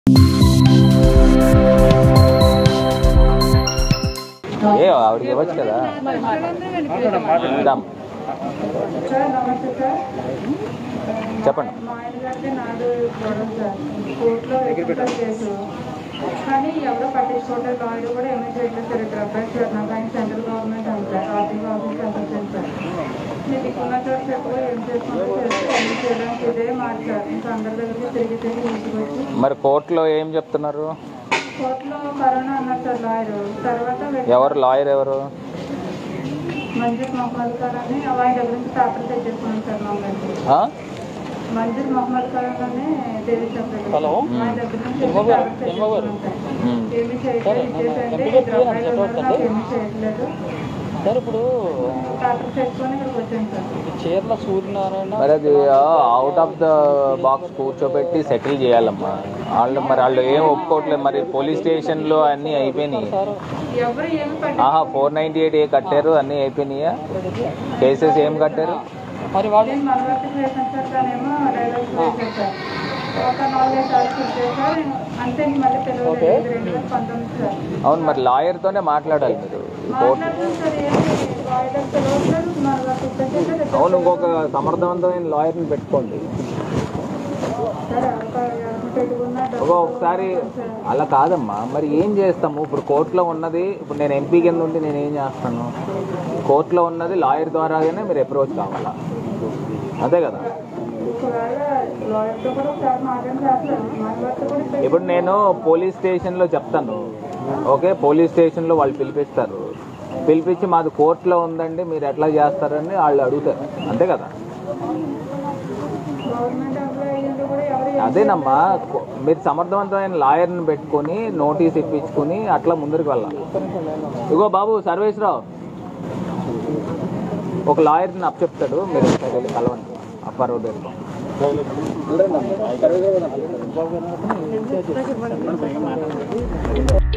ఏ ఆవిడకి ఇవ్వచ్చు కదా ఇద్దాం సార్ నమస్తే సార్ చెప్పండి మా ఆయన గారికి నాడు గొడవ సార్ కోర్టులో ఎక్కించాలి కేసు కానీ ఎవరో పట్టించుకోవట్లేదు లాయర్ కూడా ఏమీ చేయట్లేదు సార్ ఇక్కడ అబ్బాయి సార్ నాకు ఆయన సెంట్రల్ గవర్నమెంట్ అంటారు ఆర్థిక ఆఫీస్ అంటారు సార్ నేను ఇక్కడ చోట చెప్పు ఏం చేసుకుంటే చేస్తే ఏం చేయడానికి ఇదే మార్చారు ఇంకా అందరి దగ్గరికి తిరిగి తిరిగి తీసుకొచ్చి మరి కోర్టులో ఏం చెప్తున్నారు కోర్టులో కరోనా అన్నారు సార్ లాయర్ తర్వాత వెళ్ళి ఎవరు లాయర్ ఎవరు మంజూర్ మొహమ్మద్ ఖాన్ అని ఆయన దగ్గర నుంచి పేపర్ తెచ్చేసుకున్నాను సార్ మమ్మల్ని ఆ? మంజూర్ మొహమ్మద్ ఖాన్ అని దేవి హలో ఆయన దగ్గర నుంచి పేపర్ తెచ్చేసుకున్నాను సార్ ఉమ్. ఏమీ చేయట్లేదు ఇచ్చేసండి ఇద్దరు అబ్బాయిలు ఉన్నారు నాకు ఏమీ చేయట్లేదు సార్ ఇప్పుడు పేపర్ తెచ్చుకొని ఇక్కడికి వచ్చాను సార్ చీరల సూర్యనారాయణ మరి అది అవుట్ ఆఫ్ ద బాక్స్ కూర్చోబెట్టి సెటిల్ చేయాలమ్మా వాళ్ళు మరి వాళ్ళు ఏం ఒప్పుకోవట్లేదు మరి పోలీస్ స్టేషన్లో అన్నీ అయిపోయినాయి ఎవరు ఏమి పట్టి ఆహా ఫోర్ నైంటీ ఎయిట్ ఏ కట్టారు అన్నీ అయిపోయినాయా కేసెస్ ఏం కట్టారు మరి వాళ్ళు నేను మనవర్తి చేశాను సార్ తనేమో డైలాగ్స్ వేశాను సార్ ఒక నాలుగైదు సార్లు చూసాను సార్ అంతే ఇంక మళ్ళీ తెలియలేదు రెండు వేల పంతొమ్మిది సార్ అవును మరి లాయర్తోనే మాట్లాడాలి మీరు కోర్టు మాట్లాడుతుంది సార్ ఏంటి వాయిదాలు తెలియట్లేదు మనవర్తి వచ్చేసి అవును ఇంకొక సమర్థవంతమైన లాయర్ని పెట్టుకోండి సార్ ఒక ఎవరిని పెట్టుకున్నా ఒక ఒకసారి అలా కాదమ్మా మరి ఏం చేస్తాము ఇప్పుడు కోర్టులో ఉన్నది ఇప్పుడు నేను ఎంపీ కింద ఉండి నేను ఏం చేస్తాను కోర్టులో ఉన్నది లాయర్ ద్వారాగానే మీరు అప్రోచ్ కావాలా అంతే కదా ఒకవేళ లాయర్తో కూడా ఒకసారి మాట్లాడి చేస్తాను మనవర్తి కూడా పెట్టి ఇప్పుడు నేను పోలీస్ స్టేషన్లో చెప్తాను ఓకే పోలీస్ స్టేషన్లో వాళ్ళు పిలిపిస్తారు పిలిపించి మాది కోర్టులో ఉందండి మీరు ఎట్లా చేస్తారని వాళ్ళు అడుగుతారు అంతే కదా గవర్నమెంట్ ఎంప్లాయీ అయ్యింది కూడా ఎవరు అదేనమ్మా కొ- మీరు సమర్థవంతమైన లాయర్ని పెట్టుకొని నోటీస్ ఇప్పించుకొని అట్లా ముందరికి వెళ్ళాలి ఇగో బాబు సర్వేశ్వరరావు ఒక లాయర్ని అప్పచెప్తాడు మీరు ఒకసారి వెళ్ళి కలవండి అప్పారావు దగ్గర